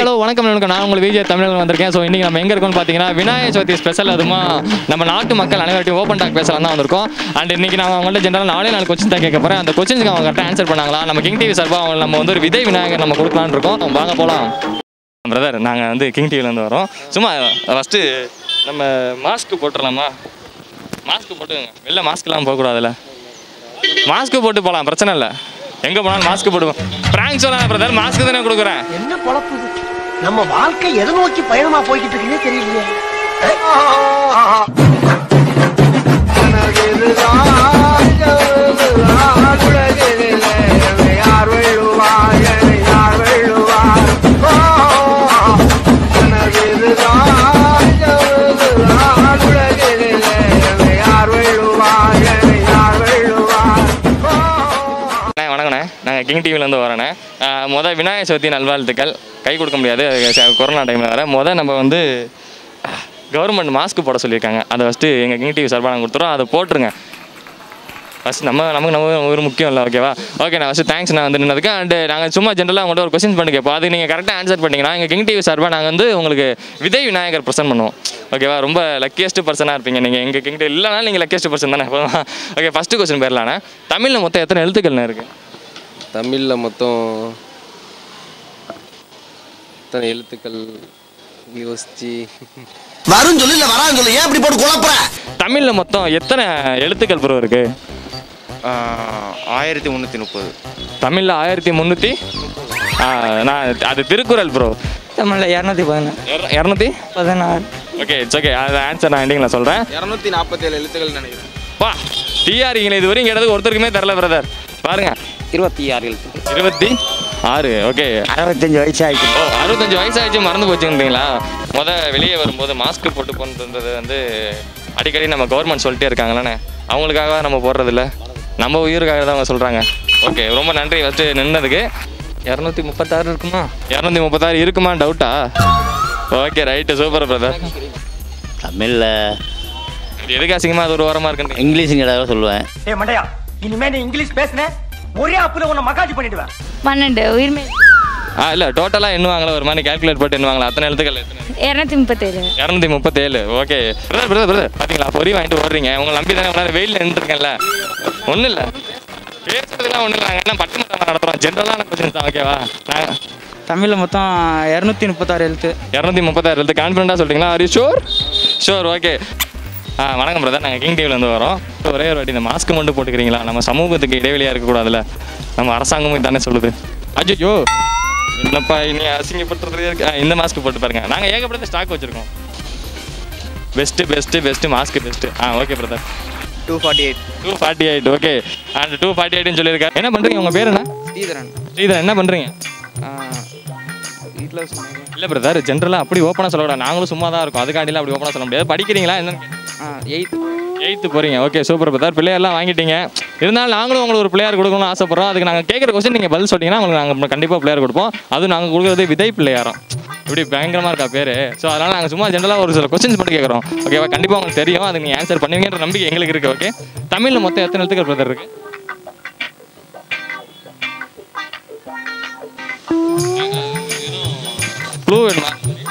Hello வணக்கம் வணக்கம் நான் உங்களுக்கு விஜய் தமிழ் வந்திருக்கேன் ஸோ இன்னைக்கு நம்ம எங்கே இருக்கோம்னு பார்த்தீங்கன்னா விநாயகர் சதுர்த்தி ஸ்பெஷல் அதுமா நம்ம நாட்டு மக்கள் அனைவர்ட்டையும் ஓப்பன் டாக் பேசலாம் தான் வந்திருக்கோம் அண்ட் இன்னைக்கு நான் அவங்கள்ட்ட ஜென்ரல் நாலே நாலு கொஸ்டின் தான் கேட்க போகிறேன் அந்த கொஸ்டின்ஸ்க்கு அவங்க கரெக்டாக ஆன்சர் பண்ணாங்களா நம்ம கிங் டிவி சார்பாக அவங்க நம்ம வந்து ஒரு விதை விநாயகர் நம்ம கொடுக்கலான்னு இருக்கோம் வாங்க போகலாம் பிரதர் நாங்கள் வந்து கிங் டிவிலேருந்து வரோம் சும்மா ஃபஸ்ட்டு நம்ம மாஸ்க் போட்டுடலாமா மாஸ்க் போட்டு வெளில மாஸ்க்லாம் போகக்கூடாதுல்ல மாஸ்க் போட்டு போகலாம் பிரச்சனை இல்லை எங்கே போனாலும் மாஸ்க் போட்டு ப்ராங்க் சொல்லாத பிரதர் மாஸ்க் தானே கொடுக்குறேன் என்ன பொழப்பு இது? நம்ம வாழ்க்கை எதை நோக்கி பயணமா போய்கிட்டு இருக்குன்னே தெரியலையே அண்ணே வணக்கண்ணே நாங்கள் கிங் டிவிலேருந்து வரேண்ணே ஆஹ் முத விநாயகர் சதுர்த்தி நல்வாழ்த்துக்கள் கை கொடுக்க முடியாது அது ச- கொரோனா டைமில் வர முத நம்ம வந்து கவர்மெண்ட் மாஸ்க் போட சொல்லியிருக்காங்க அதை ஃபஸ்ட்டு எங்கள் கிங் டிவி சார்பாக நாங்கள் கொடுத்துறோம் அதை போட்டுருங்க ஃபஸ்ட் நம்ம நமக்கு நம்ம ஒரு முக்கியம் இல்லை ஓகேவா ஓகே நான் ஃபஸ்ட்டு தேங்க்ஸ் நான் வந்து நின்னதுக்கு அண்டு நாங்கள் சும்மா ஜென்ரலாக உங்கள்கிட்ட ஒரு கொஸ்டின் பண்ணி கேட்போம் அது நீங்கள் கரெக்டாக ஆன்சர் பண்ணிங்கன்னா எங்கள் கிங் டிவி சார்பாக நாங்கள் வந்து உங்களுக்கு விதை விநாயகர் ப்ரெசென்ட் பண்ணுவோம் ஓகேவா ரொம்ப லக்கியஸ்ட் பர்சனாக இருப்பீங்க நீங்கள் எங்கள் கிங் டிவி இல்லைனா நீங்கள் லக்கியஸ்ட் பர்சன் தானே ஓகே ஃபஸ்ட்டு கொஸ்டின் போயிடலாண்ணே தமிழில் மொத்தம் எத்தனை எழுத்துக்கள்ண்ணே இருக்குது தமிழில் மொத்தம் எத்தனை எழுத்துக்கள் யோசிச்சு வரும் சொல்லு இல்ல வரான்னு சொல்லு ஏன் இப்படி போட்டு குழப்புற தமிழில் மொத்தம் எத்தனை எழுத்துக்கள் ப்ரோ இருக்கு ஆயிரத்தி முந்நூற்றி முப்பது தமிழில் ஆயிரத்தி முந்நூற்றி நான் அது திருக்குறள் ப்ரோ தமிழில் இரநூத்தி பதினாறு இரநூத்தி பதினாறு ஓகே இட்ஸ் ஓகே அது ஆன்சர் நான் எண்டிங்கில் சொல்கிறேன் இரநூத்தி நாற்பத்தேழு எழுத்துக்கள் நினைக்கிறேன் பா டிஆர்இங்களை இது வரையும் கேட்டது ஒருத்தருக்குமே தெரில பிரதர் பாருங்க இருபத்தி ஆறு எழுத்து இருபத்தி ஆறு ஓகே அறுபத்தஞ்சு வயசு ஆயிடுச்சு ஓ அறுபத்தஞ்சு வயசாகிடுச்சு மறந்து போச்சுன்றீங்களா முத வெளியே வரும்போது மாஸ்க் போட்டு போன்றது வந்து அடிக்கடி நம்ம கவர்மெண்ட் சொல்லிட்டே இருக்காங்களாண்ணே அவங்களுக்காக நம்ம போடுறதில்ல நம்ம உயிருக்காக தான் அவங்க சொல்கிறாங்க ஓகே ரொம்ப நன்றி ஃபஸ்ட்டு நின்னதுக்கு இரநூத்தி முப்பத்தாறு இருக்குமா இரநூத்தி முப்பத்தாறு இருக்குமா டவுட்டா ஓகே ரைட்டு சூப்பர் பிரதர் தமிழில் எதுக்கு அசிங்கமாக அது ஒரு ஓரமாக இருக்குன்னு இங்கிலீஷ் தடவை சொல்லுவேன் ஏ மண்டையா இனிமே நீ இங்கிலீஷ் பேசுன ஒரே அப்புல உன்னை மகாஜி பண்ணிடுவேன் பன்னெண்டு உயிர்மை ஆ இல்லை டோட்டலாக எண்ணுவாங்களா ஒரு மாதிரி கால்குலேட் போட்டு எண்ணுவாங்களா அத்தனை எழுத்துக்கள் எத்தனை இரநூத்தி முப்பத்தேழு இரநூத்தி முப்பத்தேழு ஓகே பிரதர் பிரதர் பிரதர் பார்த்தீங்களா பொறி வாங்கிட்டு ஓடுறீங்க உங்களை நம்பி தானே உங்களால் வெயிலில் நின்றுருக்கேன்ல ஒன்றும் இல்லை பேசுறதுலாம் ஒன்றும் இல்லை நாங்கள் என்ன பட்டிமன்றம் நடத்துகிறோம் ஜென்ரலான கொஸ்டின்ஸ் தான் ஓகேவா நாங்கள் தமிழில் மொத்தம் இரநூத்தி முப்பத்தாறு எழுத்து இரநூத்தி முப்பத்தாறு எழுத்து கான்ஃபிடண்ட்டாக சொல்லிட்டீங்களா are you sure sure okay ஆ வணக்கம் பிரதர் நாங்கள் கிங் டிவிலேருந்து வரோம் ஒரே ஒரு வாட்டி இந்த மாஸ்க் மட்டும் போட்டுக்கிறீங்களா நம்ம சமூகத்துக்கு இடைவெளியாக இருக்கக்கூடாதுல்ல நம்ம அரசாங்கமும் தானே சொல்லுது அஜ்ஜோ என்னப்பா இனி அசிங்கப்படுத்துறதே இருக்கு ஆ, இந்த மாஸ்க் போட்டு பாருங்க நாங்கள் ஏகப்பட்ட ஸ்டாக் வச்சுருக்கோம் best best best mask best ஆ okay brother two forty eight two forty eight okay and two forty எயிட்னு சொல்லியிருக்கேன் என்ன பண்ணுறீங்க உங்கள் பேர் என்ன ஸ்ரீதரன் ஸ்ரீதர் என்ன பண்ணுறீங்க வீட்டில் சொன்னாங்க இல்லை பிரதர் ஜென்ரலாக அப்படி ஓப்பனாக சொல்லக்கூடாது நாங்களும் சும்மா தான் இருக்கோம் அதுக்காண்டிலாம் அப்படி ஓப்பனாக சொல்ல முடியாது படிக்கிறீங்களா என்னன்னு ஆ எயித் எயித்து போகிறீங்க ஓகே சூப்பர் பிரதர் பிள்ளையர்லாம் வாங்கிட்டீங்க இருந்தாலும் நாங்களும் உங்களுக்கு ஒரு பிள்ளையார் கொடுக்கணும்னு ஆசைப்படுறோம் அதுக்கு நாங்கள் கேட்குற கொஸ்டின் நீங்கள் பதில் சொன்னீங்கன்னா உங்களுக்கு நாங்கள் கண்டிப்பாக பிள்ளையார் கொடுப்போம் அதுவும் நாங்கள் கொடுக்குறது விதை பிள்ளையாரம் இப்படி பயங்கரமாக இருக்கா பேர் ஸோ அதனால் நாங்கள் சும்மா ஜென்ரலாக ஒரு சில கொஸ்டின்ஸ் மட்டும் கேட்குறோம் ஓகேவா கண்டிப்பாக உங்களுக்கு தெரியும் அதுக்கு நீங்கள் ஆன்சர் பண்ணுவீங்கன்ற நம்பிக்கை எங்களுக்கு இருக்குது ஓகே தமிழில் மொத்தம் எத்தனை எழுத்துக்கள் பிரதர் இருக்குது க்ளூ வேணுமா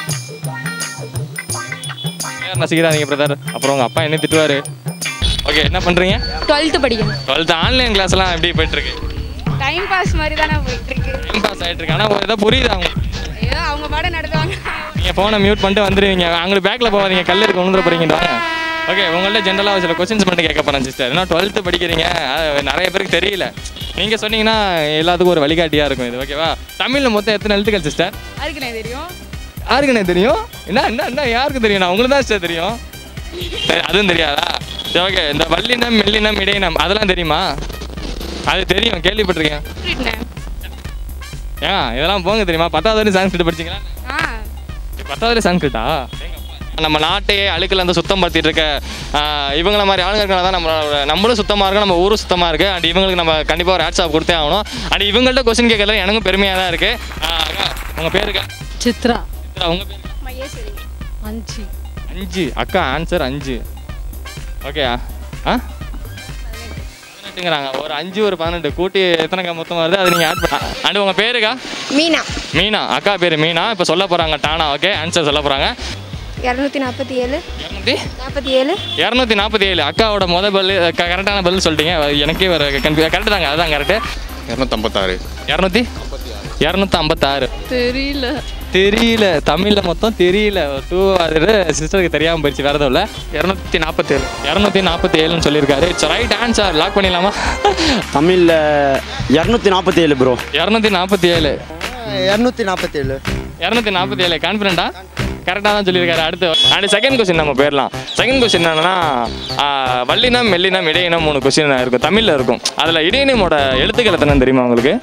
பேர் நசிக்கிறாதீங்க பிரதர் அப்புறம் உங்கள் அப்பா என்ன திட்டுவார் ஓகே என்ன பண்ணுறீங்க டுவெல்த்து படிக்கணும் டுவெல்த் ஆன்லைன் கிளாஸ்லாம் எப்படி போயிட்டு இருக்கு டைம் பாஸ் மாதிரி தானே போயிட்டு இருக்கு டைம் பாஸ் ஆகிட்டு இருக்கு ஆனால் ஒரு ஏதோ புரியுது அவங்க ஏதோ அவங்க பாட நடத்துவாங்க நீங்கள் ஃபோனை மியூட் பண்ணிட்டு வந்துடுவீங்க அவங்களுக்கு பேக்கில் போகாதீங்க கல் இருக்கு உணர்ந்து போகிறீங்க ஓகே உங்கள்ட்ட ஜென்ரலாக சில கொஸ்டின்ஸ் மட்டும் கேட்க போகிறேன் சிஸ்டர் ஏன்னா டுவெல்த்து படிக்கிறீங்க அது நிறைய பேருக்கு தெரியல நீங்கள் சொன்னீங்கன்னா எல்லாத்துக்கும் ஒரு வழிகாட்டியாக இருக்கும் இது ஓகேவா தமிழில் மொத்தம் எத்தனை எழுத்துக்கள் சிஸ்டர் அதுக்கு நான் தெரியும் யாருக்கு எனக்கு தெரியும் என்ன என்ன என்ன யாருக்கு தெரியும் நான் உங்களுக்கு தான் சிஸ்டர் தெரியும் சரி அதுவும் தெரியாதா சரி ஓகே இந்த வல்லினம் மெல்லினம் இடையினம் அதெல்லாம் தெரியுமா அது தெரியும் கேள்விப்பட்டிருக்கேன் புரியுதுண்ணே. ஏன் இதெல்லாம் போங்க தெரியுமா பத்தாவது வரையும் சான்ஸ்கிரிட் படிச்சீங்களா ஆ பத்தாவது வரையும் சான்ஸ்கிரிட்டா நம்ம நாட்டையே அழுக்கில் வந்து சுத்தம் படுத்திட்டு இருக்க ஆஹ், இவங்கள மாதிரி ஆளுங்க இருக்கனால தான் நம்மளோட நம்மளும் சுத்தமாக இருக்கு நம்ம ஊரும் சுத்தமாக இருக்குது அண்ட் இவங்களுக்கு நம்ம கண்டிப்பாக ஒரு ஹேட்ஸ் ஆஃப் கொடுத்தே ஆகணும் அண்ட் இவங்கள்ட்ட கொஸ்டின் கேட்கறது எனக்கும் பெருமையாக தான் இருக்குது உங்கள் பேருங்க சித்ரா சித்ரா, உங்க பேர் மையேஸ்வரி அஞ்சு அஞ்சு அக்கா ஆன்சர் அஞ்சு ஓகே ஆ பதினெட்டுங்கிறாங்க ஒரு அஞ்சு ஒரு பதினெட்டு கூட்டி எத்தனைக்கா மொத்தம் வருது அது நீங்கள் ஆட் பண்ண அண்ட் உங்கள் பேருக்கா மீனா மீனா அக்கா பேர் மீனா இப்போ சொல்ல போகிறாங்க டானா ஓகே ஆன்சர் சொல்ல போகிறாங்க இரநூத்தி நாற்பத்தி ஏழு இரநூத்தி நாற்பத்தி ஏழு இரநூத்தி நாற்பத்தி ஏழு அக்காவோட முத பதில் கரெக்டான பதில் சொல்லிட்டீங்க எனக்கே வர கன்ஃபியூ கரெக்டு தாங்க அதுதான் கரெக்டு இரநூத்தம்பத்தாறு இரநூத்தி இரநூத்தி ஐம்பத்தாறு தெரியல தெரியல தமிழில் மொத்தம் தெரியல டூ அது சிஸ்டருக்கு தெரியாமல் போயிடுச்சு வேறு எதுவும் இல்லை இரநூத்தி நாற்பத்தேழு இரநூத்தி நாற்பத்தி ஏழுன்னு சொல்லியிருக்காரு இட்ஸ் ரைட் ஆன்சர் லாக் பண்ணிடலாமா தமிழில் இரநூத்தி நாற்பத்தி ஏழு ப்ரோ இரநூத்தி நாற்பத்தி ஏழு இரநூத்தி நாற்பத்தேழு இரநூத்தி நாற்பத்தி ஏழு கான்ஃபிடண்டா கரெக்டாக தான் சொல்லியிருக்காரு அடுத்து அண்ட் செகண்ட் கொஸ்டின் நம்ம போயிடலாம் செகண்ட் கொஸ்டின் என்னன்னா ஆ, வல்லினம் மெல்லினம் இடையினம் மூணு கொஸ்டின் இருக்கும் தமிழில் இருக்கும் அதில் இடையினமோட எழுத்துக்கள் எத்தனை தெரியுமா உங்களுக்கு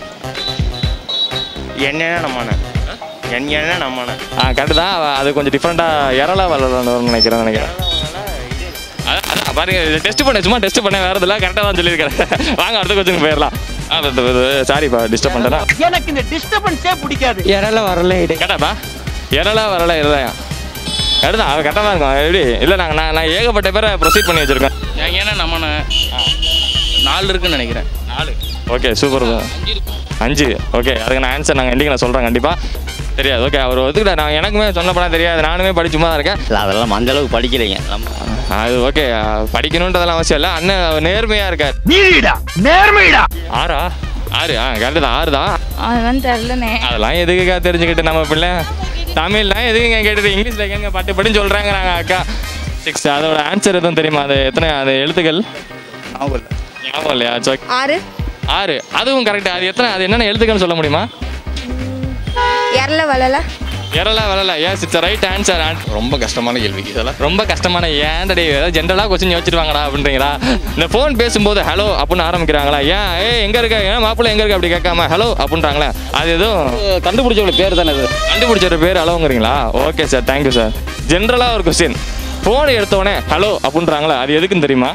என்னென்ன நம்மான என்ன நம்மான ஆ கரெக்டு தான் அது கொஞ்சம் டிஃப்ரெண்ட்டாக இரலா வளரணும்னு நினைக்கிறேன் நினைக்கிறேன் அதான், அதான், பாருங்க டெஸ்ட் பண்ண சும்மா டெஸ்ட் பண்ண வேறு இதில் கரெக்டாக தான் சொல்லியிருக்கிறேன் வாங்க அடுத்த கொஸ்டின் போயிடலாம் சாரிப்பா டிஸ்டர்ப் பண்ணிட்டேன்னா எனக்கு இந்த டிஸ்டர்பன்ஸே பிடிக்காது இரல வரல இடை கேட்டாப்பா இரலா வரல இல்லையா கரெக்டு தான் கரெக்டாக தான் இருக்கும் எப்படி இல்லை நாங்கள் நான் நான் ஏகப்பட்ட பேரை ப்ரொசீட் பண்ணி வச்சுருக்கேன் ஏன்னா நம்மன நாலு இருக்குன்னு நினைக்கிறேன் நாலு ஓகே சூப்பர் அஞ்சு ஓகே அதுக்கு நான் ஆன்சர் நாங்கள் எண்டிங் நான் சொல்கிறேன் கண்டிப்பாக தெரியாது ஓகே அவர் ஒத்துக்கிட்ட நான் எனக்குமே சொன்ன படம் தெரியாது நானுமே படிச்சுமா தான் இருக்கேன் இல்லை அதெல்லாம் அந்த அளவுக்கு படிக்கலைங்க நம்ம அது ஓகே படிக்கணுன்றதெல்லாம் அவசியம் இல்லை அண்ணன் நேர்மையாக இருக்கார் நீடா நேர்மைடா ஆறா ஆறு ஆ கரெக்டு தான் ஆறு தான் அவன் தெரிலனே அதெல்லாம் எதுக்குக்கா தெரிஞ்சுக்கிட்டு நம்ம பிள்ளை தமிழ்லாம் எதுக்குங்க கேட்டுட்டு இங்கிலீஷில் எங்க பட்டு பட்டுன்னு சொல்கிறாங்க நாங்கள் அக்கா சிக்ஸ் அதோட ஆன்சர் எதுவும் தெரியுமா அது எத்தனை அது எழுத்துக்கள் ஞாபகம் இல்லையா சரி ஆறு ஆறு அதுவும் கரெக்ட் அது எத்தனை அது என்னென்ன எழுத்துக்கள்னு சொல்ல முடியுமா இரல வளல எரலா வரல ஏஸ் இட்ஸ் ரைட் ஆன்சர் ரொம்ப கஷ்டமான கேள்வி இதெல்லாம் ரொம்ப கஷ்டமான ஏன் டே ஏதாவது ஜென்ரலாக கொஸ்டின் யோசிச்சிருவாங்கடா அப்படின்றீங்களா இந்த ஃபோன் பேசும்போது ஹலோ அப்படின்னு ஆரம்பிக்கிறாங்களா ஏன் ஏ எங்கே இருக்க ஏன் மாப்பிள்ளை எங்கே இருக்க அப்படி கேட்காம ஹலோ அப்படின்றாங்களே அது எதுவும் கண்டுபிடிச்சவங்க பேர் தானே இது கண்டுபிடிச்ச பேர் ஹலோங்கிறீங்களா ஓகே சார் தேங்க்யூ சார் ஜென்ரலாக ஒரு கொஸ்டின் ஃபோன் எடுத்தோடனே ஹலோ அப்படின்றாங்களா அது எதுக்குன்னு தெரியுமா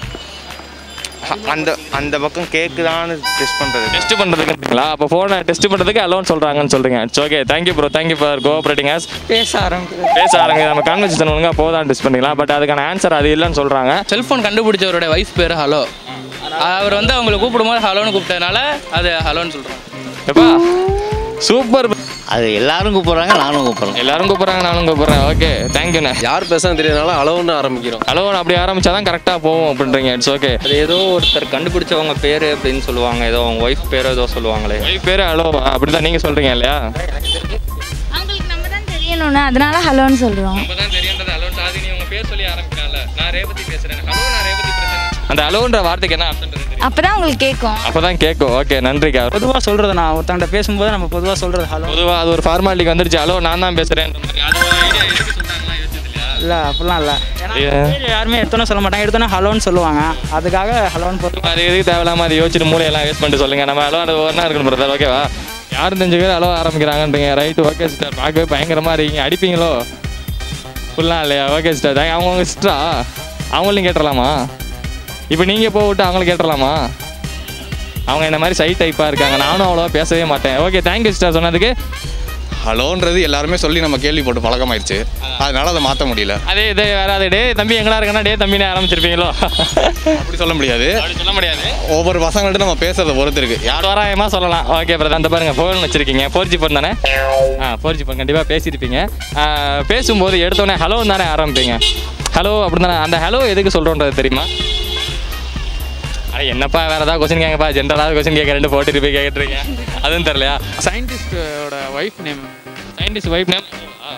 அந்த அந்த பக்கம் கேட்குதான்னு டெஸ்ட் பண்ணுறது டெஸ்ட் பண்ணுறதுக்குங்களா அப்போ ஃபோனை டெஸ்ட் பண்ணுறதுக்கு அலோன்னு சொல்கிறாங்கன்னு சொல்கிறீங்க it's okay thank you bro thank you for cooperating ஆஸ் பேச ஆரம்பிக்கிறது பேச ஆரம்பிங்க நம்ம கான்வர்சேஷன் ஒழுங்காக போதான் டெஸ்ட் பண்ணிக்கலாம் பட் அதுக்கான ஆன்சர் அது இல்லைன்னு சொல்கிறாங்க செல்ஃபோன் கண்டுபிடிச்சவரோட வைஃப் பேர் ஹலோ அவர் வந்து அவங்களை கூப்பிடும்போது ஹலோன்னு கூப்பிட்டதுனால அது ஹலோன்னு சொல்கிறோம் எப்பா சூப்பர் அது எல்லாரும் கூப்பிட்றாங்க நானும் கூப்பிட்றேன் எல்லாரும் கூப்பிட்றாங்க நானும் கூப்பிட்றேன் ஓகே தேங்க்யூண்ணே யார் பேசுறது தெரியாதனால அளவுன்னு ஆரம்பிக்கிறோம் ஹலோ அப்படி ஆரம்பிச்சா தான் கரெக்டாக போவோம் அப்படின்றீங்க இட்ஸ் ஓகே அது ஏதோ ஒருத்தர் கண்டுபிடிச்சவங்க பேர் அப்படின்னு சொல்லுவாங்க ஏதோ அவங்க ஒய்ஃப் பேர் ஏதோ சொல்லுவாங்களே ஒய்ஃப் பேர் ஹலோ அப்படி தான் நீங்கள் சொல்கிறீங்க இல்லையா அவங்களுக்கு நம்ம தான் தெரியணும்னா அதனால ஹலோன்னு சொல்கிறோம் நம்ம தான் தெரியுன்றது ஹலோ சாதி நீ உங்கள் பேர் சொல்லி ஆரம்பிக்கிறான்ல நான் ரேவதி பேசுகிறேன் ஹலோ நான் ரேவதி பேசுகிறேன் அந்த ஹலோன்ற வார்த்தைக்கு என்ன அர்த்தம் தெரியும் அப்போ தான் உங்களுக்கு கேட்கும் அப்போ தான் கேட்கும் ஓகே நன்றிக்கா பொதுவாக சொல்கிறது நான் ஒருத்தங்கிட்ட பேசும்போது நம்ம பொதுவாக சொல்கிறது ஹலோ பொதுவாக அது ஒரு ஃபார்மாலிட்டிக்கு வந்துருச்சு ஹலோ நான் தான் பேசுகிறேன் அது ஒரு ஐடியா எதுக்கு சொன்னாங்களா யோசிச்சது இல்லையா இல்லை அப்படிலாம் இல்லை ஏன்னா ஏன்? பேர் யாருமே எடுத்தோன்னே சொல்ல மாட்டாங்க எடுத்தோன்னே ஹலோன்னு சொல்லுவாங்க அதுக்காக ஹலோன்னு போட்டு அது எதுக்கு தேவையில்லாம அதை யோசிச்சுட்டு மூளையெல்லாம் வேஸ்ட் பண்ணிட்டு சொல்லுங்க நம்ம ஹலோ அது ஒன்றா இருக்கணும் பிரதர் ஓகேவா யாரும் தெரிஞ்ச பேர் ஹலோ ஆரம்பிக்கிறாங்கன்றீங்க ரைட் ஓகே சிஸ்டர் பார்க்கவே பயங்கரமாக இருக்கீங்க அடிப்பீங்களோ ஃபுல்லாக இல்லையா ஓகே சிஸ்டர் அவங்கவுங்க சிஸ்டரா அவங்களையும் கேட்டுடலாமா இப்போ நீங்கள் போய் விட்டு அவங்கள கேட்டுடலாமா அவங்க இந்த மாதிரி சை டைப்பாக இருக்காங்க நானும் அவ்வளோவா பேசவே மாட்டேன் ஓகே தேங்க்யூ சிஸ்டர் சொன்னதுக்கு ஹலோன்றது எல்லாருமே சொல்லி நம்ம கேள்விப்பட்டு பழக்கமாயிருச்சு அதனால அதை மாற்ற முடியல அதே இதே வேறாது டே தம்பி எங்கடா இருக்கனா டே தம்பினே ஆரம்பிச்சிருப்பீங்களோ அப்படி சொல்ல முடியாது அப்படி சொல்ல முடியாது ஒவ்வொரு பசங்கள்ட்ட நம்ம பேசுறத பொறுத்து இருக்கு யார் தோராயமாக சொல்லலாம் ஓகே பிரதர் அந்த பாருங்க ஃபோன் வச்சிருக்கீங்க ஃபோர் ஜி ஃபோன் தானே ஆ ஃபோர் ஜி ஃபோன் கண்டிப்பாக பேசியிருப்பீங்க ஆ, பேசும்போது எடுத்தோடனே ஹலோ தானே ஆரம்பிப்பீங்க ஹலோ அப்படி தானே அந்த ஹலோ எதுக்கு சொல்கிறோன்றது தெரியுமா அட என்னப்பா வேற ஏதாவது கொஸ்டின் கேங்கப்பா ஜென்ரலாக கொஸ்டின் கேட்க ரெண்டு போட்டு போய் கேட்டுருக்கீங்க அதுவும் தெரியலையா சயின்டிஸ்டோட wife name scientist wife name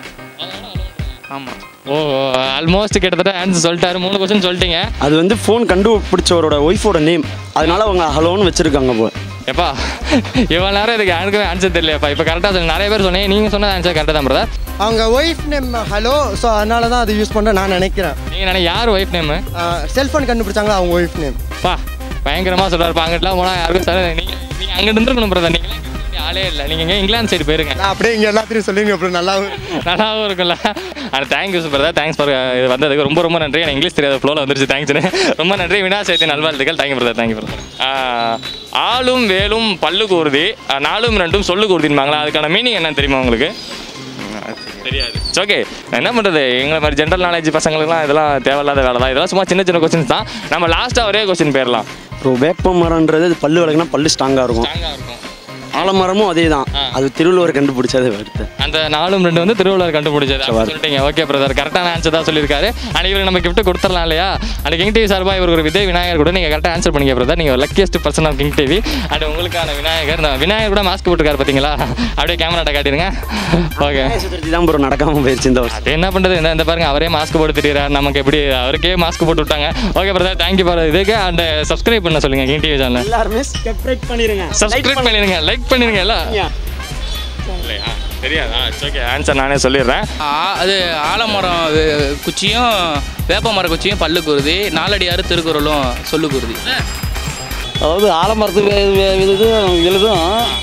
ஆமாம் ஓ ஆல்மோஸ்ட் கிட்டத்தட்ட ஆன்சர் சொல்லிட்டாரு மூணு கொஸ்டின் சொல்லிட்டீங்க அது வந்து ஃபோன் கண்டுபிடிச்சவரோட ஒய்ஃபோட நேம் அதனால அவங்க ஹலோன்னு வச்சிருக்காங்க போ எப்பா இவ்வளோ நேரம் இதுக்கு யாருக்குமே ஆன்சர் தெரியலையாப்பா இப்போ கரெக்டாக சொல்லி நிறைய பேர் சொன்னீங்க நீங்கள் சொன்ன ஆன்சர் கரெக்டாக தான் பிரதர் அவங்க ஒய்ஃப் நேம் ஹலோ ஸோ அதனால தான் அது யூஸ் பண்ண நான் நினைக்கிறேன் நீங்கள் நினை யார் ஒய்ஃப் நேமு செல்ஃபோன் கண்டுபிடிச்சாங்களா அவங்க ஒய்ஃப் நேம் பா பயங்கரமாக சொல்கிறாருப்பா அங்கிட்டலாம் போனால் யாருக்கும் சார் நீங்கள் நீங்கள் அங்கிட்டு இருந்துருக்கணும் பிரதர் நீங்களாம் இங்க இருக்க ஆளே இல்லை நீங்கள் எங்கே இங்கிலாந்து சைடு போயிருங்க நான் அப்படியே இங்கே எல்லாத்தையும் சொல்லுங்க அப்புறம் நல்லா நல்லாவும் இருக்கும்ல ஆனால் தேங்க்யூ பிரதர் தேங்க்ஸ் ஃபார் இது வந்ததுக்கு ரொம்ப ரொம்ப நன்றி எனக்கு இங்கிலீஷ் தெரியாத ஃப்ளோவில் வந்துருச்சு தேங்க்ஸ்னு ரொம்ப நன்றி வினாசயத்தின் நல்வாழ்த்துக்கள் தேங்க்யூ பிரதர் தேங்க்யூ பிரதர் ஆளும் வேலும் பல்லு கூறுதி ஆஹ், நாலும் ரெண்டும் சொல்லு கூறுதின்பாங்களா அதுக்கான மீனிங் என்னன்னு தெரியுமா உங்களுக்கு தெரியாது ஓகே என்ன பண்ணுறது எங்களை மாதிரி ஜென்ரல் நாலேஜ் பசங்களுக்குலாம் இதெல்லாம் தேவையில்லாத வேலை தான் இதெல்லாம் சும்மா சின்ன சின்ன கொஸ்டின்ஸ் தான் நம்ம லாஸ்ட்டாக ஒரே கொஸ்டின் போயிடலாம் ஒரு வேப்ப மரம்ன்றது அது பல்லு விளக்குனா பல்லு ஸ்ட்ராங்காக இருக்கும் ஸ்ட்ராங்காக இருக்கும் ஆலமரமும் அதே தான் அது திருவள்ளுவர் கண்டுபிடிச்சது வருது அந்த நாலும் ரெண்டு வந்து திருவள்ளுவர் கண்டுபிடிச்சது அப்படி சொல்லிட்டீங்க ஓகே பிரதர் கரெக்டான ஆன்சர் தான் சொல்லியிருக்காரு அண்ட் இவருக்கு நம்ம கிஃப்ட் கொடுத்துடலாம் இல்லையா அண்ட் கிங் டிவி சார்பாக இவருக்கு ஒரு விஜய் விநாயகர் கூட நீங்கள் கரெக்டாக ஆன்சர் பண்ணீங்க பிரதர் நீங்கள் luckiest person of king TV and உங்களுக்கான விநாயகர் நான் விநாயகர் கூட மாஸ்க் போட்டுருக்காரு பார்த்தீங்களா அப்படியே கேமராட்ட காட்டிடுங்க ஓகே விநாயகர் சதுர்த்தி தான் ப்ரோ நடக்காமல் போயிடுச்சு இந்த வருஷம் அது என்ன பண்ணுறது இந்த இந்த பாருங்க அவரே மாஸ்க் போட்டு தெரியுறாரு நமக்கு எப்படி அவருக்கே மாஸ்க் போட்டு விட்டாங்க ஓகே பிரதர் தேங்க்யூ ஃபார் இதுக்கு அண்ட் சப்ஸ்கிரைப் பண்ண சொல்லுங்க கிங் டிவி சேனல் எல்லாருமே சப்ஸ்கிரைப் பண்ணிடுங்க சப்ஸ்கிரைப் பண்ணிடுங்க லைக் பண்ணிடுங்க எல்லாம் இல்லையா தெரியாதா ஓகே ஆன்சர் நானே சொல்லிடுறேன் ஆ- அது ஆலமரம் வே- குச்சியும் வேப்ப மர குச்சியும் பல்லு குருதி நாலடியாறு திருக்குறளும் சொல்லு குருதி அதாவது ஆலமரத்துக்கு இதுக்கும் எழுதும்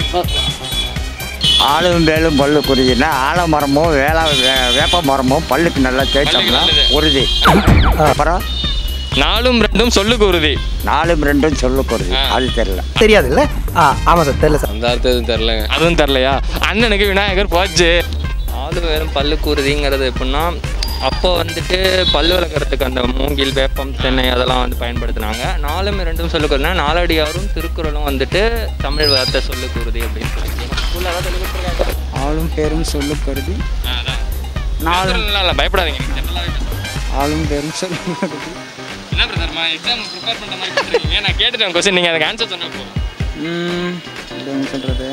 ஆளும் வேலும் பல்லு குருதினா ஆலமரமும் வேளா வே- வேப்ப மரமும் பல்லுக்கு நல்லா தேய்ச்சோம்னா நல்லது. உறுதி அப்புறம் நாலும் ரெண்டும் சொல்லுக்கு உறுதி நாலும் ரெண்டும் சொல்லு குருதி அது தெரியல தெரியாது இல்ல ஆமா சார் தெரியல சார் அந்த அர்த்தம் எதுவும் தெரிலங்க அதுவும் தெரிலையா அண்ணனுக்கு விநாயகர் போச்சு ஆளு வேறும் பல்லு கூறுதிங்கிறது எப்படின்னா அப்போ வந்துட்டு பல்லு விளக்குறதுக்கு அந்த மூங்கில் வேப்பம் தென்னை அதெல்லாம் வந்து பயன்படுத்தினாங்க நாலும் ரெண்டும் சொல்லுக்குறதுனா நாலடியாரும் திருக்குறளும் வந்துட்டு தமிழ் வார்த்தை சொல்லு கூறுதி அப்படின்னு சொல்லி ஆளும் பேரும் சொல்லு கருதி நாலு இல்லை பயப்படாதீங்க நீங்க general ஆவே பேசுங்க. ஆளும் பேரும் சொல்லு என்ன பிரதர்மா எக்ஸாம் ப்ரிப்பேர் பண்ணுற மாதிரி கேட்டிருக்கீங்க நான் கேட்டுட்டேன் கொஸ்டின் நீங்கள் அதுக்கு ஆன்சர் சொன்னா போதும் என்ன சொல்கிறது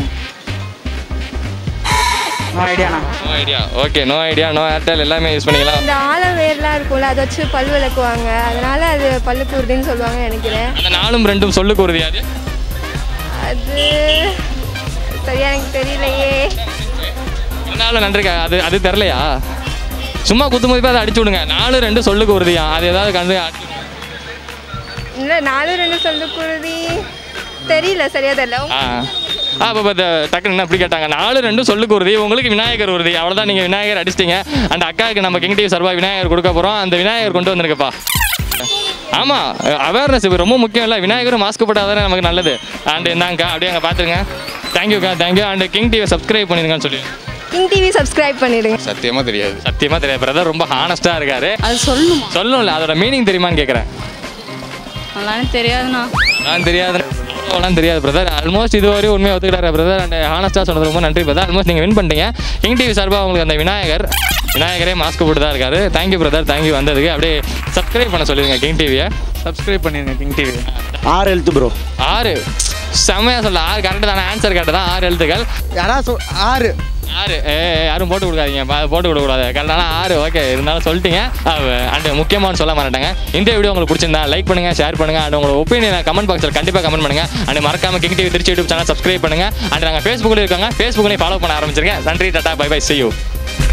ஐடியாண்ணா no idea okay no idea no airtel எல்லாமே யூஸ் பண்ணிக்கலாம் இந்த ஆல வேர்லாம் இருக்கும்ல அதை வச்சு பல் விளக்குவாங்க அதனால அது பல்லு கூறுதின்னு சொல்லுவாங்க நினைக்கிறேன் அந்த நாலும் ரெண்டும் சொல்லுக்கு உறுதி அது அது சரியா எனக்கு தெரியலையே அதனால நன்றிக்கா அது அது தெரிலையா சும்மா குத்து மதிப்பாக அதை அடிச்சு விடுங்க நாலு ரெண்டு சொல்லுக்கு உறுதியா அது ஏதாவது கண்டு அடிச்சு விடுங்க. இல்லை நாலு ரெண்டு சொல்லு குருதி தெரியல சரியா தெரியல ஆ ஆ இப்போ இப்போ டக்குன்னு என்ன இப்படி கேட்டாங்க நாலு ரெண்டும் சொல்லுக்கு உறுதி உங்களுக்கு விநாயகர் உறுதி அவ்வளோதான் நீங்கள் விநாயகர் அடிச்சிட்டீங்க அந்த அக்காவுக்கு நம்ம கிங் டிவி சார்பாக விநாயகர் கொடுக்க போகிறோம் அந்த விநாயகர் கொண்டு வந்திருக்குப்பா ஆமாம் அவேர்னஸ் இப்போ ரொம்ப முக்கியம் இல்லை விநாயகரும் மாஸ்க் போட்டால் தானே நமக்கு நல்லது அண்ட் இந்தாங்கக்கா அப்படியே அங்கே பார்த்துருங்க தேங்க்யூக்கா thank you and king TV subscribe பண்ணிருங்கன்னு சொல்லி கிங் டிவி சப்ஸ்கிரைப் பண்ணிடுங்க சத்தியமாக தெரியாது சத்தியமாக தெரியாது பிரதர் ரொம்ப ஹானஸ்ட்டாக இருக்காரு அது சொல்லணுமா சொல்லணும்ல அதோட மீனிங் தெரியுமான்னு கேட்குறேன் அதெல்லாம் தெரியாதுண்ணா அதெல்லாம் தெரியாது அவ்வளோலாம் தெரியாது பிரதர் ஆல்மோஸ்ட் இதுவரை உண்மையை ஒத்துக்கிட்டாரு பிரதர் அண்ட் ஹானஸ்ட்டாக சொன்னது ரொம்ப நன்றி பிரதர் ஆல்மோஸ்ட் நீங்கள் வின் பண்ணிட்டீங்க கிங் டிவி சார்பாக உங்களுக்கு அந்த விநாயகர் விநாயகரே மாஸ்க் போட்டு தான் இருக்காரு தேங்க்யூ பிரதர் தேங்க்யூ வந்ததுக்கு அப்படியே சப்ஸ்கிரைப் பண்ண சொல்லிடுங்க கிங் டிவியை சப்ஸ்கிரைப் பண்ணிடுங்க கிங் டிவி ஆறு எழுத்து ப்ரோ ஆறு செம்மையாக சொல்ல ஆறு கரெக்டு தானே ஆன்சர் கரெக்டு தான் ஆறு எழுத்துக்கள் யாராவது ஆறு ஆறு ஏ ஏ, யாரும் போட்டு கொடுக்காதீங்க பா- போட்டு கொடுக்கக்கூடாது கரெக்டான ஆறு ஓகே இருந்தாலும் சொல்லிட்டீங்க அண்ட் முக்கியமான சொல்ல மாட்டாங்க இந்த வீடியோ உங்களுக்கு பிடிச்சிருந்தா லைக் பண்ணுங்க ஷேர் பண்ணுங்க அண்ட் உங்களோட ஒப்பீனியனை கமெண்ட் பாக்ஸில் கண்டிப்பாக கமெண்ட் பண்ணுங்க அண்ட் மறக்காம king TV Trichy YouTube channel subscribe பண்ணுங்க அண்ட் நாங்கள் ஃபேஸ்புக்கில் இருக்காங்க ஃபேஸ்புக்லையும் ஃபாலோ பண்ண ஆரம்பிச்சிருங்க நன்றி tata bye bye see you